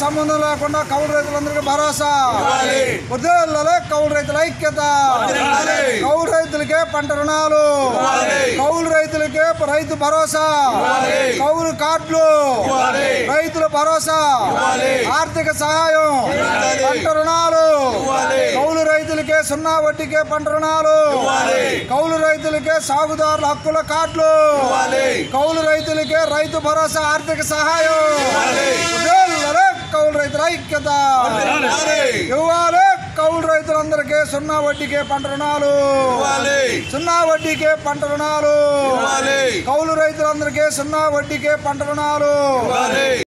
సంబంధం లేకుండా కౌలు రైతులందరికీ భరోసా ఉద్యోగులలో కౌలు రైతుల ఐక్యత కౌలు రైతులకే పంట రుణాలు కౌలు రైతులకే రైతు భరోసా కౌలు కార్డులు రైతుల భరోసా ఆర్థిక సహాయం పంట రుణాలు కౌలు రైతులకే సున్నా వడ్డీకే పంట రుణాలు కౌలు రైతులకే సాగుదారుల హక్కుల కార్డులు కౌలు రైతులకే రైతు భరోసా ఆర్థిక సహాయం ఉద్యోగులలో కౌలు రైతుల ఐక్యత ఇవ్వాలి కౌలు రైతులందరికీ సున్నా వడ్డీకే పంట రుణాలు సున్నా వడ్డీకే పంట రుణాలు కౌలు రైతులందరికీ సున్నా వడ్డీకే పంట రుణాలు